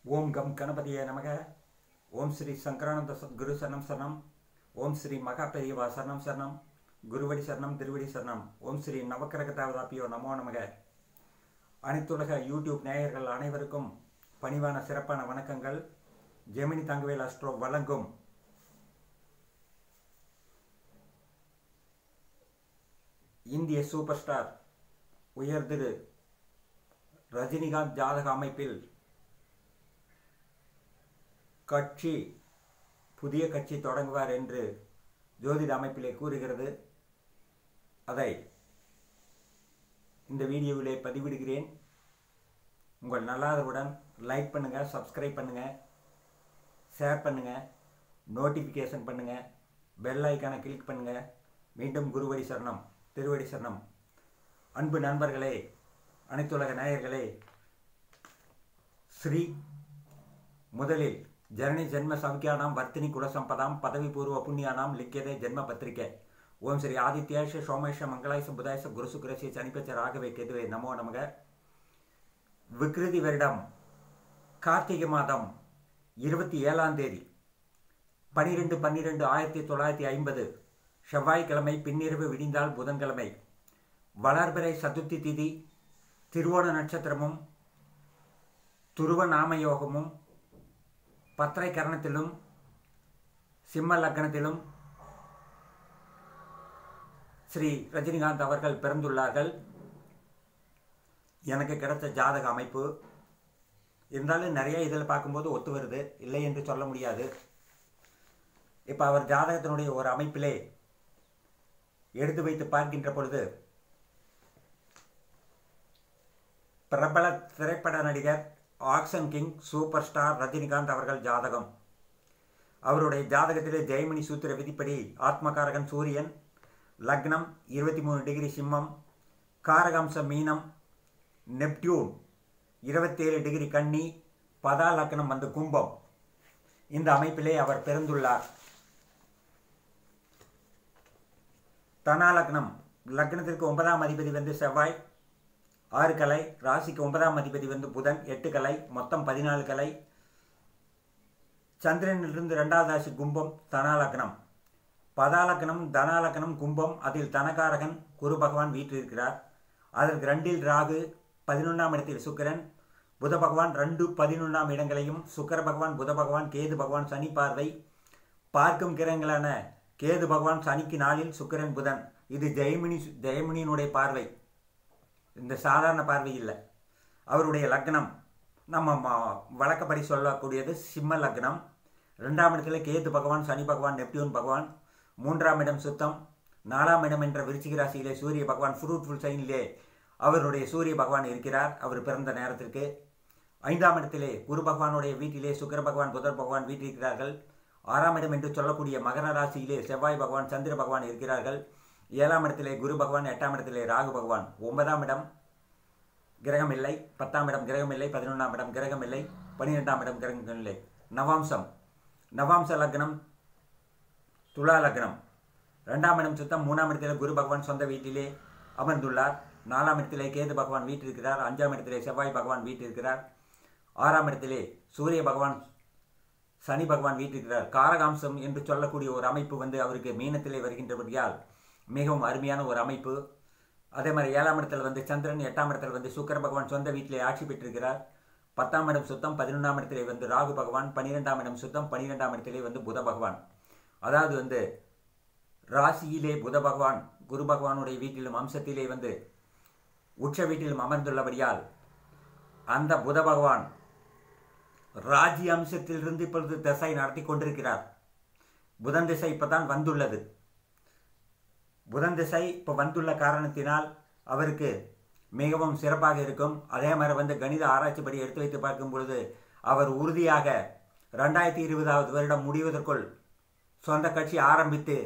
ஓம் come கணபதியே நமக ஓம் ஸ்ரீ சங்கரானந்த சத்குரு சரணம் சரணம் ஓம் ஸ்ரீ மகா பெரியவா சரணம் சரணம் குருவடி சரணம் திருவடி சரணம் ஓம் ஸ்ரீ நவக்கிரக தேவதாப்பியோ நமோ நமக அனைத்துலக யூடியூப் நேயர்கள் அனைவருக்கும் பணிவான சிறப்பான வணக்கங்கள் ஜெமினி தங்கவேல் அஸ்ட்ரோ வழங்கும் இந்திய சூப்பர் ஸ்டார் உயர் திரு ரஜினிகாந்த் ஜாதக அமைப்பில் கட்சி புதிய கட்சி தொடங்குவார் என்று ஜோதிட அமைப்பிலே கூறுகிறது அதை இந்த வீடியோவிலே பதிவிடுகிறேன் உங்கள் நல்லாதவுடன் லைக் பண்ணுங்கள் சப்ஸ்கிரைப் பண்ணுங்கள் ஷேர் பண்ணுங்கள் நோட்டிஃபிகேஷன் பண்ணுங்கள் பெல் ஐக்கானை கிளிக் பண்ணுங்கள் மீண்டும் குருவடி சரணம் திருவடி சரணம் அன்பு நண்பர்களே அனைத்துலக நேயர்களே ஸ்ரீ முதலில் ஜனனி ஜென்ம சௌக்கியானாம் வர்த்தினி குலசம்பதாம் பதவி பூர்வ புண்ணியானாம் லிக்கியதே ஜென்ம பத்திரிகை ஓம் ஸ்ரீ ஆதித்யாஷ சோமேஷ மங்களாயச புதாயச குருசுகுரசி சனிப்பச்ச ராகவே கேதுவே நமோ நமக விக்ருதி வருடம் கார்த்திகை மாதம் இருபத்தி ஏழாம் தேதி பனிரெண்டு பன்னிரெண்டு ஆயிரத்தி தொள்ளாயிரத்தி ஐம்பது செவ்வாய்க்கிழமை பின்னிரவு விடிந்தால் புதன்கிழமை வளர்பிறை சதுர்த்தி திதி திருவோண நட்சத்திரமும் துருவ நாமயோகமும் பத்திரை கரணத்திலும் சிம்ம லக்னத்திலும் ஸ்ரீ ரஜினிகாந்த் அவர்கள் பிறந்துள்ளார்கள் எனக்கு கிடைச்ச ஜாதக அமைப்பு இருந்தாலும் நிறைய இதில் பார்க்கும்போது ஒத்து வருது இல்லை என்று சொல்ல முடியாது இப்போ அவர் ஜாதகத்தினுடைய ஒரு அமைப்பிலே எடுத்து வைத்து பார்க்கின்ற பொழுது பிரபல திரைப்பட நடிகர் action king super star Rajinikanth அவர்கள் ஜாதகம் அவருடைய ஜாதகத்திலே ஜெயமணி சூத்திர விதிப்படி ஆத்மகாரகன் சூரியன் லக்னம் இருபத்தி மூணு டிகிரி சிம்மம் காரகாம்சம் மீனம் நெப்டியூன் இருபத்தேழு டிகிரி கன்னி பதா லக்னம் வந்து கும்பம் இந்த அமைப்பிலே அவர் பிறந்துள்ளார் தனா லக்னம் லக்னத்திற்கு ஒன்பதாம் அதிபதி வந்து செவ்வாய் ஆறு கலை ராசிக்கு ஒன்பதாம் அதிபதி வந்து புதன் எட்டு கலை மொத்தம் பதினாலு கலை சந்திரனிலிருந்து ரெண்டாவது ராசி கும்பம் தனாலக்கணம் பதாலக்கணம் தனாலக்கணம் கும்பம் அதில் தனகாரகன் குரு பகவான் வீற்றிருக்கிறார் அதற்கு ரெண்டில் ராகு பதினொன்றாம் இடத்தில் சுக்கிரன் புத பகவான் ரெண்டு பதினொன்றாம் இடங்களையும் சுக்கர பகவான் புத பகவான் கேது பகவான் சனி பார்வை பார்க்கும் கிரகங்களான கேது பகவான் சனிக்கு நாளில் சுக்கிரன் புதன் இது ஜெயமினி ஜெயமினியினுடைய பார்வை இந்த சாதாரண பார்வை இல்லை அவருடைய லக்னம் நம்ம வழக்கப்படி சொல்லக்கூடியது சிம்ம லக்னம் ரெண்டாம் இடத்துல கேது பகவான் சனி பகவான் நெப்டியூன் பகவான் மூன்றாம் இடம் சுத்தம் நாலாம் இடம் என்ற விருச்சிக ராசியிலே சூரிய பகவான் ஃப்ரூட்ஃபுல் சைனிலே அவருடைய சூரிய பகவான் இருக்கிறார் அவர் பிறந்த நேரத்திற்கு ஐந்தாம் இடத்திலே குரு பகவானுடைய வீட்டிலே சுக்கர பகவான் புதர் பகவான் வீட்டிருக்கிறார்கள் ஆறாம் இடம் என்று சொல்லக்கூடிய மகர ராசியிலே செவ்வாய் பகவான் சந்திர பகவான் இருக்கிறார்கள் ஏழாம் இடத்திலே குரு பகவான் எட்டாம் இடத்திலே ராகு பகவான் ஒன்பதாம் இடம் கிரகம் இல்லை பத்தாம் இடம் கிரகம் இல்லை பதினொன்றாம் இடம் கிரகம் இல்லை பன்னிரெண்டாம் இடம் கிரகம் இல்லை நவாம்சம் நவாம்ச லக்னம் துலா லக்னம் ரெண்டாம் இடம் சுத்தம் மூணாம் இடத்திலே குரு பகவான் சொந்த வீட்டிலே அமர்ந்துள்ளார் நாலாம் இடத்திலே கேது பகவான் வீட்டிருக்கிறார் அஞ்சாம் இடத்திலே செவ்வாய் பகவான் வீட்டிருக்கிறார் ஆறாம் இடத்திலே சூரிய பகவான் சனி பகவான் வீட்டிருக்கிறார் காரகாம்சம் என்று சொல்லக்கூடிய ஒரு அமைப்பு வந்து அவருக்கு மீனத்திலே வருகின்றபடியால் மிகவும் அருமையான ஒரு அமைப்பு அதே மாதிரி ஏழாம் இடத்துல வந்து சந்திரன் எட்டாம் இடத்துல வந்து சுக்கர பகவான் சொந்த வீட்டிலே ஆட்சி பெற்றிருக்கிறார் பத்தாம் இடம் சுத்தம் பதினொன்றாம் இடத்திலே வந்து ராகு பகவான் பன்னிரெண்டாம் இடம் சுத்தம் பன்னிரெண்டாம் இடத்திலே வந்து புத பகவான் அதாவது வந்து ராசியிலே புத பகவான் குரு பகவானுடைய வீட்டிலும் அம்சத்திலே வந்து உச்ச வீட்டிலும் அமர்ந்துள்ளபடியால் அந்த புத பகவான் ராஜி அம்சத்திலிருந்து இப்பொழுது திசை நடத்தி கொண்டிருக்கிறார் புதன் திசை இப்பதான் வந்துள்ளது புதன் திசை இப்போ வந்துள்ள காரணத்தினால் அவருக்கு மிகவும் சிறப்பாக இருக்கும் அதே மாதிரி வந்து கணித ஆராய்ச்சிப்படி எடுத்து வைத்து பார்க்கும் பொழுது அவர் உறுதியாக ரெண்டாயிரத்தி இருபதாவது வருடம் முடிவதற்குள் சொந்த கட்சி ஆரம்பித்து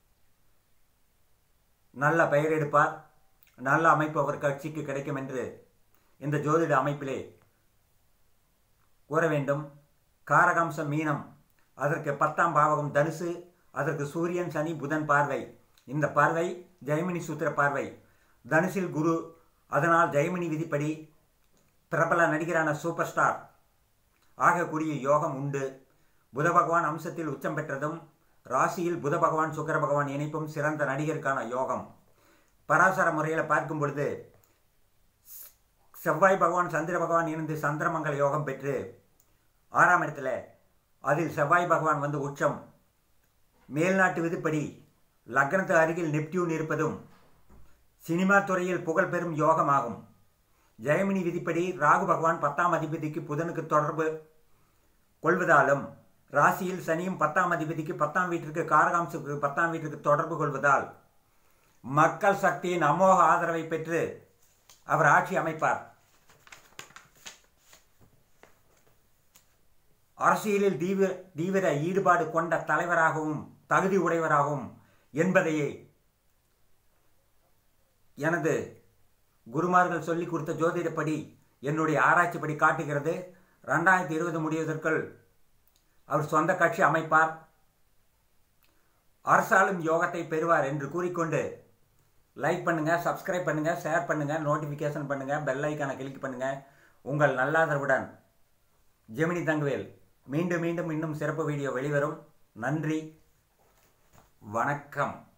நல்ல பெயர் எடுப்பார் நல்ல அமைப்பு அவர் கட்சிக்கு கிடைக்கும் என்று இந்த ஜோதிட அமைப்பிலே கூற வேண்டும் காரகாம்சம் மீனம் அதற்கு பத்தாம் பாவகம் தனுசு அதற்கு சூரியன் சனி புதன் பார்வை இந்த பார்வை ஜெயமினி சூத்திர பார்வை தனுசில் குரு அதனால் ஜெயமினி விதிப்படி பிரபல நடிகரான சூப்பர் ஸ்டார் ஆகக்கூடிய யோகம் உண்டு புத பகவான் அம்சத்தில் உச்சம் பெற்றதும் ராசியில் புத பகவான் சுக்கர பகவான் இணைப்பும் சிறந்த நடிகருக்கான யோகம் பராசர முறையில் பார்க்கும் பொழுது செவ்வாய் பகவான் சந்திர பகவான் இணைந்து சந்திரமங்கல யோகம் பெற்று ஆறாம் இடத்துல அதில் செவ்வாய் பகவான் வந்து உச்சம் மேல்நாட்டு விதிப்படி லக்னத்து அருகில் நெப்டியூன் இருப்பதும் சினிமா துறையில் புகழ் பெறும் யோகமாகும் ஜெயமினி விதிப்படி ராகு பகவான் பத்தாம் அதிபதிக்கு புதனுக்கு தொடர்பு கொள்வதாலும் ராசியில் சனியும் பத்தாம் அதிபதிக்கு பத்தாம் வீட்டிற்கு காரகாம்சுக்கு பத்தாம் வீட்டிற்கு தொடர்பு கொள்வதால் மக்கள் சக்தியின் அமோக ஆதரவை பெற்று அவர் ஆட்சி அமைப்பார் அரசியலில் தீவிர தீவிர ஈடுபாடு கொண்ட தலைவராகவும் தகுதி உடையவராகவும் என்பதையே எனது குருமார்கள் சொல்லிக் கொடுத்த ஜோதிடப்படி என்னுடைய ஆராய்ச்சிப்படி காட்டுகிறது ரெண்டாயிரத்தி இருபது முடிவதற்குள் அவர் சொந்த கட்சி அமைப்பார் அரசாலும் யோகத்தை பெறுவார் என்று கூறிக்கொண்டு லைக் பண்ணுங்க சப்ஸ்கிரைப் பண்ணுங்க ஷேர் பண்ணுங்க நோட்டிஃபிகேஷன் பண்ணுங்க பெல் ஐக்கானை கிளிக் பண்ணுங்க உங்கள் நல்லாதரவுடன் ஜெமினி தங்கவேல் மீண்டும் மீண்டும் இன்னும் சிறப்பு வீடியோ வெளிவரும் நன்றி வணக்கம்